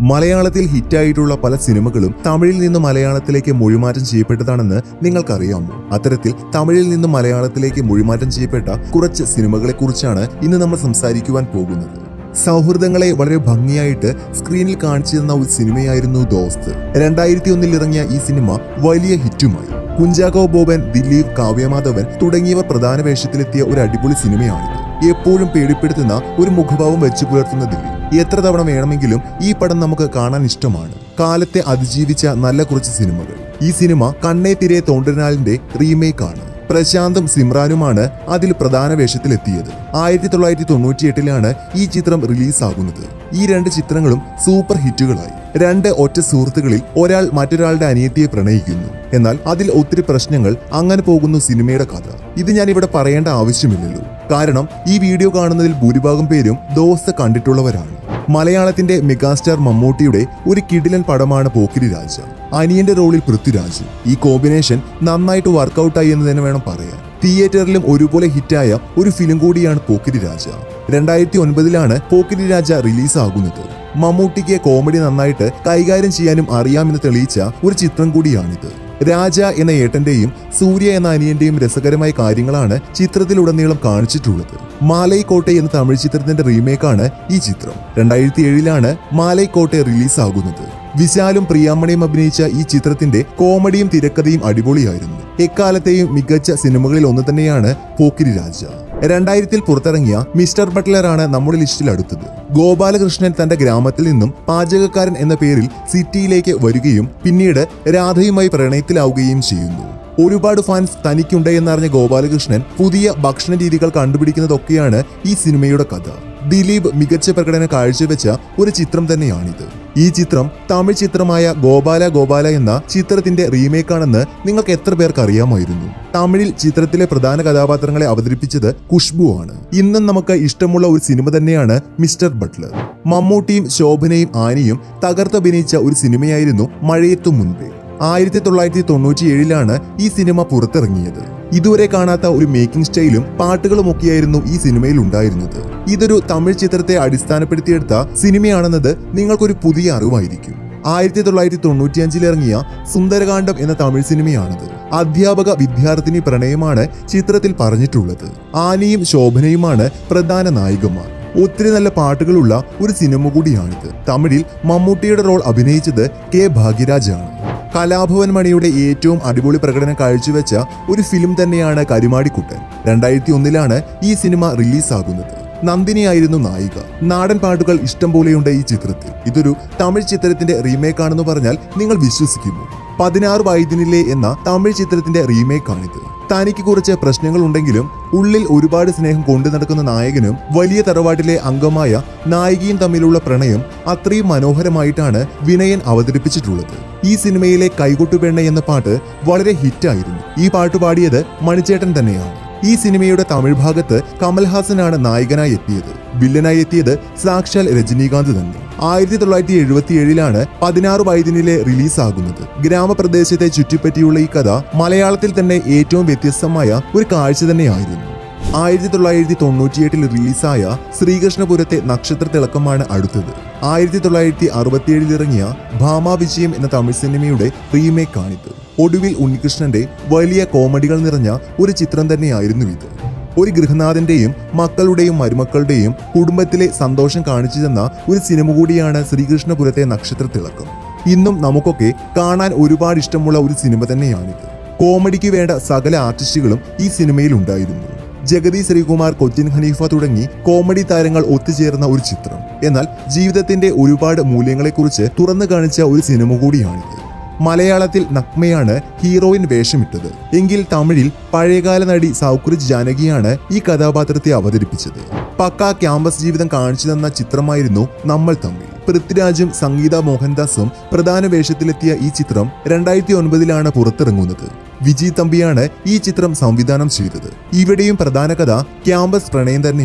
മലയാളത്തിൽ ഹിറ്റായിട്ടുള്ള പല സിനിമകളും തമിഴിൽ നിന്ന് മലയാളത്തിലേക്ക് മൊഴിമാറ്റം ചെയ്യപ്പെട്ടതാണെന്ന് നിങ്ങൾക്കറിയാമോ അത്തരത്തിൽ തമിഴിൽ നിന്ന് മലയാളത്തിലേക്ക് മൊഴിമാറ്റം ചെയ്യപ്പെട്ട കുറച്ച് സിനിമകളെക്കുറിച്ചാണ് ഇന്ന് നമ്മൾ സംസാരിക്കുവാൻ പോകുന്നത് സൗഹൃദങ്ങളെ വളരെ ഭംഗിയായിട്ട് സ്ക്രീനിൽ കാണിച്ചു തന്ന ഒരു സിനിമയായിരുന്നു ദോസ്ത് രണ്ടായിരത്തി ഒന്നിൽ ഇറങ്ങിയ ഈ സിനിമ വലിയ ഹിറ്റുമായി കുഞ്ചാക്കോ ബോബൻ ദിലീപ് കാവ്യമാധവൻ തുടങ്ങിയവർ പ്രധാന വേഷത്തിലെത്തിയ ഒരു അടിപൊളി സിനിമയാണിത് എപ്പോഴും പേടിപ്പെടുത്തുന്ന ഒരു മുഖഭാവം വെച്ചു പുലർത്തുന്ന ദിലീപ് എത്ര തവണ വേണമെങ്കിലും ഈ പടം നമുക്ക് കാണാൻ ഇഷ്ടമാണ് കാലത്തെ അതിജീവിച്ച നല്ല കുറച്ച് സിനിമകൾ ഈ സിനിമ കണ്ണേ തിരെ തോണ്ടനാലിന്റെ റീമേക്ക് ആണ് പ്രശാന്തും സിമ്രാനുമാണ് അതിൽ പ്രധാന വേഷത്തിലെത്തിയത് ആയിരത്തി തൊള്ളായിരത്തി തൊണ്ണൂറ്റി എട്ടിലാണ് ഈ ചിത്രം റിലീസാകുന്നത് ഈ രണ്ട് ചിത്രങ്ങളും സൂപ്പർ ഹിറ്റുകളായി രണ്ട് ഒറ്റ സുഹൃത്തുക്കളിൽ ഒരാൾ മറ്റൊരാളുടെ അനിയത്തിയെ പ്രണയിക്കുന്നു എന്നാൽ അതിൽ ഒത്തിരി പ്രശ്നങ്ങൾ അങ്ങനെ പോകുന്നു സിനിമയുടെ കഥ ഇത് ഞാൻ ഇവിടെ പറയേണ്ട ആവശ്യമില്ലല്ലോ കാരണം ഈ വീഡിയോ കാണുന്നതിൽ ഭൂരിഭാഗം പേരും ദോസ്ത് കണ്ടിട്ടുള്ളവരാണ് മലയാളത്തിന്റെ മെഗാസ്റ്റാർ മമ്മൂട്ടിയുടെ ഒരു കിടിലൻ പടമാണ് പോക്കിരി രാജ അനിയന്റെ റോളിൽ പൃഥ്വിരാജ് ഈ കോമ്പിനേഷൻ നന്നായിട്ട് വർക്കൗട്ടായി എന്ന് തന്നെ വേണം പറയാൻ തിയേറ്ററിലും ഒരുപോലെ ഹിറ്റായ ഒരു ഫിലിം കൂടിയാണ് പോക്കിരി രാജ രണ്ടായിരത്തി ഒൻപതിലാണ് പോക്കിരി രാജ റിലീസാകുന്നത് മമ്മൂട്ടിക്ക് കോമഡി നന്നായിട്ട് കൈകാര്യം ചെയ്യാനും അറിയാമെന്ന് തെളിയിച്ച ഒരു ചിത്രം കൂടിയാണിത് രാജ എന്ന ഏട്ടന്റെയും സൂര്യ എന്ന അനിയന്റെയും രസകരമായ കാര്യങ്ങളാണ് ചിത്രത്തിലുടനീളം കാണിച്ചിട്ടുള്ളത് മാലൈക്കോട്ടെ എന്ന തമിഴ് ചിത്രത്തിന്റെ റീമേക്കാണ് ഈ ചിത്രം രണ്ടായിരത്തി ഏഴിലാണ് മാലൈക്കോട്ടെ റിലീസാകുന്നത് വിശാലും പ്രിയാമണിയും അഭിനയിച്ച ഈ ചിത്രത്തിന്റെ കോമഡിയും തിരക്കഥയും അടിപൊളിയായിരുന്നു എക്കാലത്തെയും മികച്ച സിനിമകളിൽ ഒന്ന് തന്നെയാണ് പോക്കിരി രാജ രണ്ടായിരത്തിൽ പുറത്തിറങ്ങിയ മിസ്റ്റർ ബട്ട്ലർ ആണ് നമ്മുടെ ലിസ്റ്റിൽ അടുത്തത് ഗോപാലകൃഷ്ണൻ തന്റെ ഗ്രാമത്തിൽ നിന്നും പാചകക്കാരൻ എന്ന പേരിൽ സിറ്റിയിലേക്ക് വരികയും പിന്നീട് രാധയുമായി പ്രണയത്തിലാവുകയും ചെയ്യുന്നു ഒരുപാട് ഫാൻസ് തനിക്കുണ്ട് എന്നറിഞ്ഞ ഗോപാലകൃഷ്ണൻ പുതിയ ഭക്ഷണ രീതികൾ കണ്ടുപിടിക്കുന്നതൊക്കെയാണ് ഈ സിനിമയുടെ കഥ ദിലീപ് മികച്ച പ്രകടനം കാഴ്ചവെച്ച ഒരു ചിത്രം തന്നെയാണിത് ഈ ചിത്രം തമിഴ് ചിത്രമായ ഗോപാല ഗോപാല എന്ന ചിത്രത്തിന്റെ റീമേക്കാണെന്ന് നിങ്ങൾക്ക് എത്ര പേർക്ക് അറിയാമായിരുന്നു തമിഴിൽ ചിത്രത്തിലെ പ്രധാന കഥാപാത്രങ്ങളെ അവതരിപ്പിച്ചത് ഖുഷ്ബു ആണ് ഇന്നും നമുക്ക് ഇഷ്ടമുള്ള ഒരു സിനിമ തന്നെയാണ് മിസ്റ്റർ ബട്ട്ലർ മമ്മൂട്ടിയും ശോഭനയും ആനിയും തകർത്തഭിനയിച്ച ഒരു സിനിമയായിരുന്നു മഴയത്തു മുൻപേ ആയിരത്തി തൊള്ളായിരത്തി തൊണ്ണൂറ്റി ഏഴിലാണ് ഈ സിനിമ പുറത്തിറങ്ങിയത് ഇതുവരെ കാണാത്ത ഒരു മേക്കിംഗ് സ്റ്റൈലും പാട്ടുകളും ഒക്കെയായിരുന്നു ഈ സിനിമയിൽ ഉണ്ടായിരുന്നത് ഇതൊരു തമിഴ് ചിത്രത്തെ അടിസ്ഥാനപ്പെടുത്തിയെടുത്ത സിനിമയാണെന്നത് നിങ്ങൾക്കൊരു പുതിയ അറിവായിരിക്കും ആയിരത്തി തൊള്ളായിരത്തി തൊണ്ണൂറ്റിയഞ്ചിൽ ഇറങ്ങിയ സുന്ദരകാന്ഡം എന്ന തമിഴ് സിനിമയാണത് അധ്യാപക വിദ്യാർത്ഥിനി പ്രണയമാണ് ചിത്രത്തിൽ പറഞ്ഞിട്ടുള്ളത് ആനിയും ശോഭനയുമാണ് പ്രധാന നായികമാർ ഒത്തിരി നല്ല പാട്ടുകളുള്ള ഒരു സിനിമ കൂടിയാണിത് തമിഴിൽ മമ്മൂട്ടിയുടെ റോൾ അഭിനയിച്ചത് കെ ഭാഗ്യരാജാണ് കലാഭവൻ മണിയുടെ ഏറ്റവും അടിപൊളി പ്രകടനം കാഴ്ചവെച്ച ഒരു ഫിലിം തന്നെയാണ് കരുമാടിക്കുട്ടൻ രണ്ടായിരത്തി ഒന്നിലാണ് ഈ സിനിമ റിലീസാകുന്നത് നന്ദിനിയായിരുന്നു നായിക നാടൻ പാട്ടുകൾ ഇഷ്ടം പോലെയുണ്ട് ഈ ചിത്രത്തിൽ ഇതൊരു തമിഴ് ചിത്രത്തിന്റെ റീമേക്ക് ആണെന്ന് പറഞ്ഞാൽ നിങ്ങൾ വിശ്വസിക്കുമോ പതിനാറ് വൈദ്യനിലെ എന്ന തമിഴ് ചിത്രത്തിന്റെ റീമേക്കാണിത് തനിക്ക് കുറച്ച് പ്രശ്നങ്ങൾ ഉണ്ടെങ്കിലും ഉള്ളിൽ ഒരുപാട് സ്നേഹം കൊണ്ടു നടക്കുന്ന നായകനും വലിയ തറവാട്ടിലെ അംഗമായ നായികയും തമ്മിലുള്ള പ്രണയം അത്രയും മനോഹരമായിട്ടാണ് വിനയൻ അവതരിപ്പിച്ചിട്ടുള്ളത് ഈ സിനിമയിലെ കൈകൊട്ടുപെണ്ണ എന്ന പാട്ട് വളരെ ഹിറ്റായിരുന്നു ഈ പാട്ട് പാടിയത് മണിച്ചേട്ടൻ തന്നെയാണ് ഈ സിനിമയുടെ തമിഴ് ഭാഗത്ത് കമൽഹാസനാണ് നായകനായി എത്തിയത് വില്ലനായി എത്തിയത് സാക്ഷാൽ രജനീകാന്ത് തന്നെ ആയിരത്തി തൊള്ളായിരത്തി എഴുപത്തി ഏഴിലാണ് പതിനാറ് വൈദ്യനിലെ റിലീസാകുന്നത് ഗ്രാമപ്രദേശത്തെ ചുറ്റിപ്പറ്റിയുള്ള ഈ കഥ മലയാളത്തിൽ തന്നെ ഏറ്റവും വ്യത്യസ്തമായ ഒരു കാഴ്ച തന്നെയായിരുന്നു ആയിരത്തി തൊള്ളായിരത്തി തൊണ്ണൂറ്റിയെട്ടിൽ റിലീസായ ശ്രീകൃഷ്ണപുരത്തെ നക്ഷത്ര തിളക്കമാണ് അടുത്തത് ആയിരത്തി തൊള്ളായിരത്തി അറുപത്തിയേഴിൽ ഇറങ്ങിയ ഭാമ വിജയം എന്ന തമിഴ് സിനിമയുടെ റീമേക്കാണിത് ഒടുവിൽ ഉണ്ണികൃഷ്ണന്റെ വലിയ കോമഡികൾ നിറഞ്ഞ ഒരു ചിത്രം തന്നെയായിരുന്നു ഇത് ഒരു ഗൃഹനാഥന്റെയും മക്കളുടെയും മരുമക്കളുടെയും കുടുംബത്തിലെ സന്തോഷം കാണിച്ചു തന്ന ഒരു സിനിമ കൂടിയാണ് ശ്രീകൃഷ്ണപുരത്തെ നക്ഷത്ര തിളക്കം ഇന്നും നമുക്കൊക്കെ കാണാൻ ഒരുപാട് ഇഷ്ടമുള്ള ഒരു സിനിമ തന്നെയാണിത് കോമഡിക്ക് വേണ്ട സകല ആർട്ടിസ്റ്റുകളും ഈ സിനിമയിൽ ഉണ്ടായിരുന്നു ജഗതി ശ്രീകുമാർ കൊച്ചിൻ ഹനീഫ തുടങ്ങി കോമഡി താരങ്ങൾ ഒത്തുചേർന്ന ഒരു ചിത്രം എന്നാൽ ജീവിതത്തിന്റെ ഒരുപാട് മൂല്യങ്ങളെക്കുറിച്ച് തുറന്നു കാണിച്ച ഒരു സിനിമ കൂടിയാണിത് മലയാളത്തിൽ നഗ്മയാണ് ഹീറോയിൻ വേഷമിട്ടത് എങ്കിൽ തമിഴിൽ പഴയകാല നടി സൗക്രിജ് ജാനകിയാണ് ഈ കഥാപാത്രത്തെ അവതരിപ്പിച്ചത് പക്ക ക്യാമ്പസ് ജീവിതം കാണിച്ചു തന്ന ചിത്രമായിരുന്നു നമ്മൾ തമ്മിൽ പൃഥ്വിരാജും സംഗീത മോഹൻദാസും പ്രധാന വേഷത്തിലെത്തിയ ഈ ചിത്രം രണ്ടായിരത്തി ഒൻപതിലാണ് പുറത്തിറങ്ങുന്നത് വിജയ് തമ്പിയാണ് ഈ ചിത്രം സംവിധാനം ചെയ്തത് ഇവിടെയും പ്രധാന കഥ ക്യാമ്പസ് പ്രണയം തന്നെയാണ്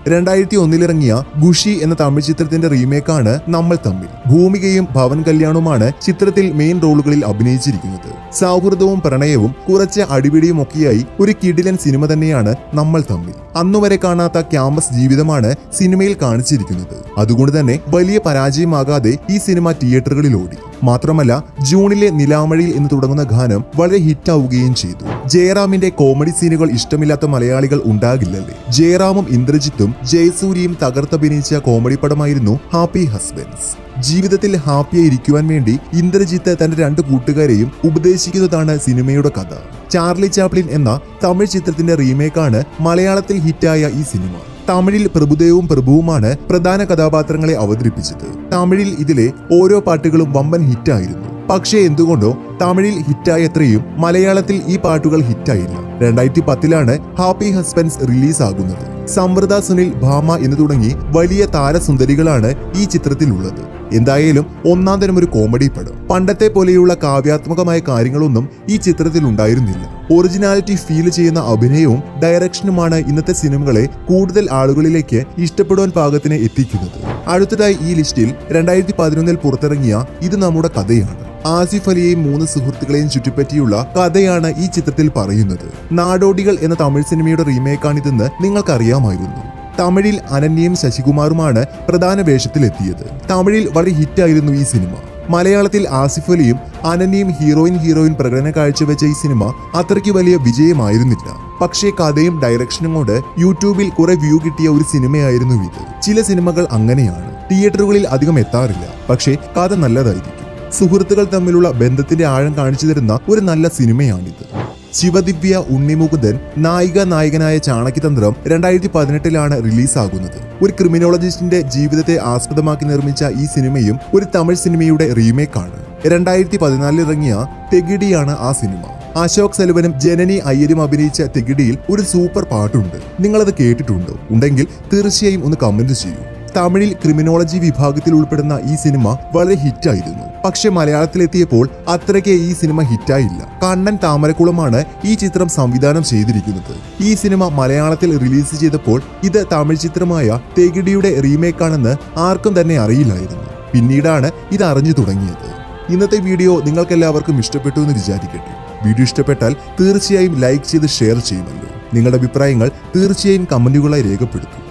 രണ്ടായിരത്തി ഒന്നിലിറങ്ങിയ ഗുഷി എന്ന തമിഴ് ചിത്രത്തിന്റെ റീമേക്കാണ് നമ്മൾ തമ്മിൽ ഭൂമികയും ഭവൻ കല്യാണുമാണ് ചിത്രത്തിൽ മെയിൻ റോളുകളിൽ അഭിനയിച്ചിരിക്കുന്നത് സൗഹൃദവും പ്രണയവും കുറച്ച് അടിപിടിയും ഒക്കെയായി ഒരു കിടിലൻ സിനിമ തന്നെയാണ് നമ്മൾ തമ്മിൽ അന്നുവരെ കാണാത്ത ക്യാമ്പസ് ജീവിതമാണ് സിനിമയിൽ കാണിച്ചിരിക്കുന്നത് അതുകൊണ്ട് തന്നെ വലിയ പരാജയമാകാതെ ഈ സിനിമ തിയേറ്ററുകളിൽ ഓടി മാത്രമല്ല ജൂണിലെ നിലാമഴയിൽ എന്ന് തുടങ്ങുന്ന ഗാനം വളരെ ഹിറ്റാവുകയും ചെയ്തു ജയറാമിന്റെ കോമഡി സീനുകൾ ഇഷ്ടമില്ലാത്ത മലയാളികൾ ഉണ്ടാകില്ലല്ലേ ജയറാമും ഇന്ദ്രജിത്തും ജയസൂര്യയും തകർത്തഭിനയിച്ച കോമഡി പടമായിരുന്നു ഹാപ്പി ഹസ്ബൻഡ്സ് ജീവിതത്തിൽ ഹാപ്പിയായി ഇരിക്കുവാൻ വേണ്ടി ഇന്ദ്രജിത്ത് തന്റെ രണ്ട് കൂട്ടുകാരെയും ഉപദേശിക്കുന്നതാണ് സിനിമയുടെ കഥ ചാർലി ചാപ്ലിൻ എന്ന തമിഴ് ചിത്രത്തിന്റെ റീമേക്കാണ് മലയാളത്തിൽ ഹിറ്റായ ഈ സിനിമ തമിഴിൽ പ്രഭുദേവും പ്രഭുവുമാണ് പ്രധാന കഥാപാത്രങ്ങളെ അവതരിപ്പിച്ചത് തമിഴിൽ ഇതിലെ ഓരോ പാട്ടുകളും വമ്പൻ ഹിറ്റായിരുന്നു പക്ഷേ എന്തുകൊണ്ടോ തമിഴിൽ ഹിറ്റായത്രയും മലയാളത്തിൽ ഈ പാട്ടുകൾ ഹിറ്റായില്ല രണ്ടായിരത്തി പത്തിലാണ് ഹാപ്പി ഹസ്ബൻഡ്സ് റിലീസ് ആകുന്നത് സമൃദ്ധ സുനിൽ ഭാമ എന്ന് തുടങ്ങി വലിയ താരസുന്ദരികളാണ് ഈ ചിത്രത്തിലുള്ളത് എന്തായാലും ഒന്നാം തരം ഒരു കോമഡി പടം പണ്ടത്തെ പോലെയുള്ള കാവ്യാത്മകമായ കാര്യങ്ങളൊന്നും ഈ ചിത്രത്തിൽ ഉണ്ടായിരുന്നില്ല ഒറിജിനാലിറ്റി ഫീൽ ചെയ്യുന്ന അഭിനയവും ഡയറക്ഷനുമാണ് ഇന്നത്തെ സിനിമകളെ കൂടുതൽ ആളുകളിലേക്ക് ഇഷ്ടപ്പെടുവാൻ പാകത്തിന് എത്തിക്കുന്നത് അടുത്തതായി ഈ ലിസ്റ്റിൽ രണ്ടായിരത്തി പതിനൊന്നിൽ പുറത്തിറങ്ങിയ ഇത് നമ്മുടെ കഥയാണ് ആസിഫ് അലിയെയും മൂന്ന് സുഹൃത്തുക്കളെയും ചുറ്റിപ്പറ്റിയുള്ള കഥയാണ് ഈ ചിത്രത്തിൽ പറയുന്നത് നാടോടികൾ എന്ന തമിഴ് സിനിമയുടെ റീമേക്കാണിതെന്ന് നിങ്ങൾക്കറിയാമായിരുന്നു തമിഴിൽ അനന്യയും ശശികുമാറുമാണ് പ്രധാന വേഷത്തിലെത്തിയത് തമിഴിൽ വളരെ ഹിറ്റായിരുന്നു ഈ സിനിമ മലയാളത്തിൽ ആസിഫ് അലിയും അനന്യയും ഹീറോയിൻ ഹീറോയിൻ പ്രകടനം കാഴ്ചവെച്ച ഈ സിനിമ അത്രയ്ക്ക് വലിയ വിജയമായിരുന്നില്ല പക്ഷേ കഥയും ഡയറക്ഷനും കൊണ്ട് യൂട്യൂബിൽ കുറെ വ്യൂ കിട്ടിയ ഒരു സിനിമയായിരുന്നു ഇത് ചില സിനിമകൾ അങ്ങനെയാണ് തിയേറ്ററുകളിൽ അധികം എത്താറില്ല പക്ഷേ കഥ നല്ലതായിരിക്കും സുഹൃത്തുക്കൾ തമ്മിലുള്ള ബന്ധത്തിന്റെ ആഴം കാണിച്ചു തരുന്ന ഒരു നല്ല സിനിമയാണിത് ശിവദിവ്യ ഉണ്ണിമുകുന്ദൻ നായിക നായകനായ ചാണക്യതന്ത്രം രണ്ടായിരത്തി പതിനെട്ടിലാണ് റിലീസാകുന്നത് ഒരു ക്രിമിനോളജിസ്റ്റിന്റെ ജീവിതത്തെ ആസ്പദമാക്കി നിർമ്മിച്ച ഈ സിനിമയും ഒരു തമിഴ് സിനിമയുടെ റീമേക്കാണ് രണ്ടായിരത്തി പതിനാലിൽ ഇറങ്ങിയ തെഗിഡിയാണ് ആ സിനിമ അശോക് സെൽവനും ജനനി അയ്യരും അഭിനയിച്ച തെഗിഡിയിൽ ഒരു സൂപ്പർ പാട്ടുണ്ട് നിങ്ങളത് കേട്ടിട്ടുണ്ടോ ഉണ്ടെങ്കിൽ തീർച്ചയായും ഒന്ന് കമന്റ് ചെയ്യൂ തമിഴിൽ ക്രിമിനോളജി വിഭാഗത്തിൽ ഉൾപ്പെടുന്ന ഈ സിനിമ വളരെ ഹിറ്റായിരുന്നു പക്ഷെ മലയാളത്തിലെത്തിയപ്പോൾ അത്രയ്ക്ക് ഈ സിനിമ ഹിറ്റായില്ല കണ്ണൻ താമരക്കുളമാണ് ഈ ചിത്രം സംവിധാനം ചെയ്തിരിക്കുന്നത് ഈ സിനിമ മലയാളത്തിൽ റിലീസ് ചെയ്തപ്പോൾ ഇത് തമിഴ് ചിത്രമായ തെകിടിയുടെ റീമേക്കാണെന്ന് ആർക്കും തന്നെ അറിയില്ലായിരുന്നു പിന്നീടാണ് ഇത് അറിഞ്ഞു തുടങ്ങിയത് ഇന്നത്തെ വീഡിയോ നിങ്ങൾക്കെല്ലാവർക്കും ഇഷ്ടപ്പെട്ടു എന്ന് വിചാരിക്കട്ടെ വീഡിയോ ഇഷ്ടപ്പെട്ടാൽ തീർച്ചയായും ലൈക്ക് ചെയ്ത് ഷെയർ ചെയ്യുമല്ലോ നിങ്ങളുടെ അഭിപ്രായങ്ങൾ തീർച്ചയായും കമന്റുകളായി രേഖപ്പെടുത്തും